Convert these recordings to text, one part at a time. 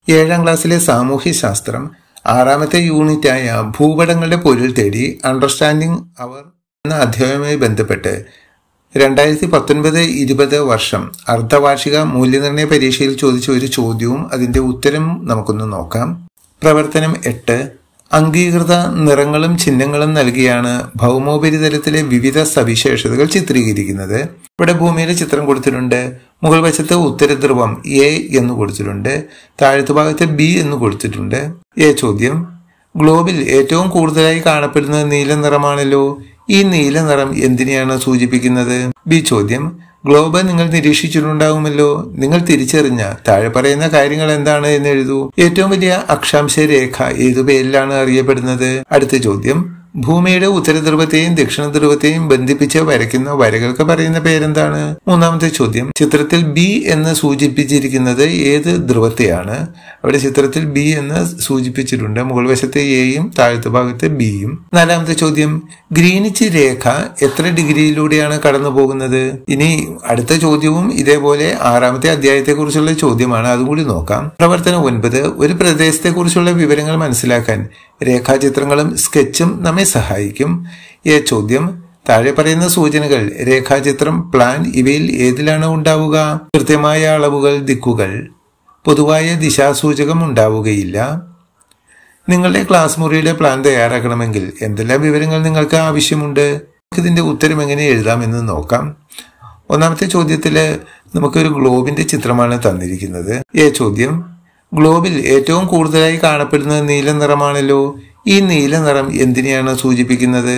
ഏഴാം ക്ലാസ്സിലെ സാമൂഹ്യശാസ്ത്രം ആറാമത്തെ യൂണിറ്റായ ഭൂപടങ്ങളുടെ പൊരുൾ തേടി അണ്ടർസ്റ്റാൻഡിംഗ് അവർ എന്ന അധ്യായവുമായി ബന്ധപ്പെട്ട് രണ്ടായിരത്തി പത്തൊൻപത് ഇരുപത് വർഷം അർദ്ധവാർഷിക മൂല്യനിർണ്ണയ പരീക്ഷയിൽ ചോദിച്ച ഒരു ചോദ്യവും അതിന്റെ ഉത്തരം നമുക്കൊന്ന് നോക്കാം പ്രവർത്തനം എട്ട് അംഗീകൃത നിറങ്ങളും ചിഹ്നങ്ങളും നൽകിയാണ് ഭൗമോപരിതലത്തിലെ വിവിധ സവിശേഷതകൾ ചിത്രീകരിക്കുന്നത് ഇവിടെ ഭൂമിയുടെ ചിത്രം കൊടുത്തിട്ടുണ്ട് മുകൾ വശത്ത് ഉത്തരധ്രുവം എ എന്ന് കൊടുത്തിട്ടുണ്ട് താഴത്തുഭാഗത്ത് ബി എന്ന് കൊടുത്തിട്ടുണ്ട് എ ചോദ്യം ഗ്ലോബിൽ ഏറ്റവും കൂടുതലായി കാണപ്പെടുന്നത് നീല നിറമാണല്ലോ ഈ നീല നിറം എന്തിനെയാണ് സൂചിപ്പിക്കുന്നത് ബി ചോദ്യം ഗ്ലോബ് നിങ്ങൾ നിരീക്ഷിച്ചിട്ടുണ്ടാകുമല്ലോ നിങ്ങൾ തിരിച്ചറിഞ്ഞ താഴെ പറയുന്ന കാര്യങ്ങൾ എന്താണ് എന്ന് എഴുതൂ ഏറ്റവും വലിയ അക്ഷാംശ രേഖ ഏതു പേരിലാണ് അറിയപ്പെടുന്നത് അടുത്ത ചോദ്യം ഭൂമിയുടെ ഉത്തരധ്രുവത്തെയും ദക്ഷിണ ധ്രുവത്തെയും ബന്ധിപ്പിച്ച് വരയ്ക്കുന്ന വരകൾക്ക് പറയുന്ന പേരെന്താണ് മൂന്നാമത്തെ ചോദ്യം ചിത്രത്തിൽ ബി എന്ന് സൂചിപ്പിച്ചിരിക്കുന്നത് ഏത് ധ്രുവത്തെയാണ് അവിടെ ചിത്രത്തിൽ ബി എന്ന് സൂചിപ്പിച്ചിട്ടുണ്ട് മുകൾ വശത്തെ എയും താഴത്തെ ഭാഗത്തെ ബിയും നാലാമത്തെ ചോദ്യം ഗ്രീനിച്ച് രേഖ എത്ര ഡിഗ്രിയിലൂടെയാണ് കടന്നു പോകുന്നത് ഇനി അടുത്ത ചോദ്യവും ഇതേപോലെ ആറാമത്തെ അധ്യായത്തെക്കുറിച്ചുള്ള ചോദ്യമാണ് അതും കൂടി നോക്കാം പ്രവർത്തനം ഒൻപത് ഒരു പ്രദേശത്തെക്കുറിച്ചുള്ള വിവരങ്ങൾ മനസ്സിലാക്കാൻ രേഖാചിത്രങ്ങളും സ്കെച്ചും നമ്മെ സഹായിക്കും എ ചോദ്യം താഴെ പറയുന്ന സൂചനകൾ രേഖാചിത്രം പ്ലാൻ ഇവയിൽ ഏതിലാണ് ഉണ്ടാവുക കൃത്യമായ അളവുകൾ ദിക്കുകൾ പൊതുവായ ദിശാസൂചകം ഉണ്ടാവുകയില്ല നിങ്ങളുടെ ക്ലാസ് മുറിയുടെ പ്ലാൻ തയ്യാറാക്കണമെങ്കിൽ എന്തെല്ലാം വിവരങ്ങൾ നിങ്ങൾക്ക് ആവശ്യമുണ്ട് ഇതിന്റെ ഉത്തരം എങ്ങനെ എഴുതാമെന്ന് നോക്കാം ഒന്നാമത്തെ ചോദ്യത്തിൽ നമുക്കൊരു ഗ്ലോബിന്റെ ചിത്രമാണ് തന്നിരിക്കുന്നത് എ ചോദ്യം ഗ്ലോബിൽ ഏറ്റവും കൂടുതലായി കാണപ്പെടുന്നത് നീല നിറമാണല്ലോ ഈ നീല നിറം എന്തിനെയാണ് സൂചിപ്പിക്കുന്നത്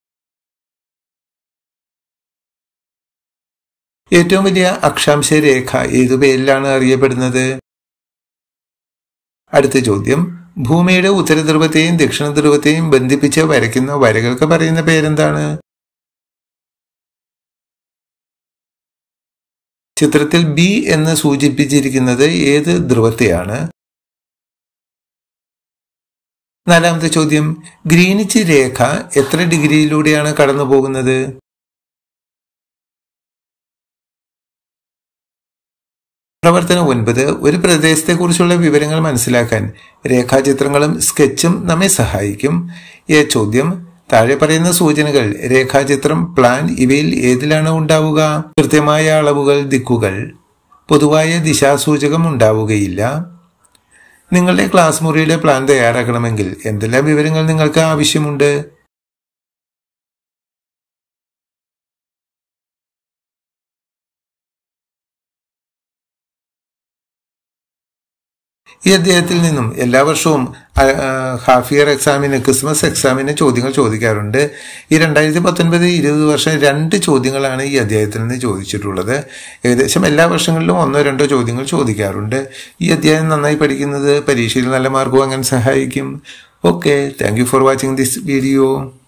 ഏറ്റവും വലിയ അക്ഷാംശ രേഖ ഏതു പേരിലാണ് അറിയപ്പെടുന്നത് അടുത്ത ചോദ്യം ഭൂമിയുടെ ഉത്തരധ്രുവത്തെയും ദക്ഷിണ ധ്രുവത്തെയും ബന്ധിപ്പിച്ച് വരയ്ക്കുന്ന വരകൾക്ക് പറയുന്ന പേരെന്താണ് ചിത്രത്തിൽ ബി എന്ന് സൂചിപ്പിച്ചിരിക്കുന്നത് ഏത് ധ്രുവത്തെയാണ് നാലാമത്തെ ചോദ്യം ഗ്രീനിച്ച് രേഖ എത്ര ഡിഗ്രിയിലൂടെയാണ് കടന്നു പോകുന്നത് പ്രവർത്തനം ഒൻപത് ഒരു പ്രദേശത്തെക്കുറിച്ചുള്ള വിവരങ്ങൾ മനസ്സിലാക്കാൻ രേഖാചിത്രങ്ങളും സ്കെച്ചും നമ്മെ സഹായിക്കും എ ചോദ്യം താഴെ പറയുന്ന സൂചനകൾ രേഖാചിത്രം പ്ലാൻ ഇവയിൽ ഏതിലാണ് ഉണ്ടാവുക കൃത്യമായ അളവുകൾ ദിക്കുകൾ പൊതുവായ ദിശാസൂചകം ഉണ്ടാവുകയില്ല നിങ്ങളുടെ ക്ലാസ് മുറിയുടെ പ്ലാൻ തയ്യാറാക്കണമെങ്കിൽ എന്തെല്ലാം വിവരങ്ങൾ നിങ്ങൾക്ക് ആവശ്യമുണ്ട് ഈ അധ്യായത്തിൽ നിന്നും എല്ലാ വർഷവും ഹാഫ് ഇയർ എക്സാമിന് ക്രിസ്മസ് എക്സാമിന് ചോദ്യങ്ങൾ ചോദിക്കാറുണ്ട് ഈ രണ്ടായിരത്തി പത്തൊൻപത് ഇരുപത് വർഷം രണ്ട് ചോദ്യങ്ങളാണ് ഈ അധ്യായത്തിൽ നിന്ന് ചോദിച്ചിട്ടുള്ളത് ഏകദേശം എല്ലാ വർഷങ്ങളിലും ഒന്നോ രണ്ടോ ചോദ്യങ്ങൾ ചോദിക്കാറുണ്ട് ഈ അധ്യായം നന്നായി പഠിക്കുന്നത് പരീക്ഷയിൽ നല്ല മാർക്ക് വാങ്ങാൻ സഹായിക്കും okay thank you for watching this video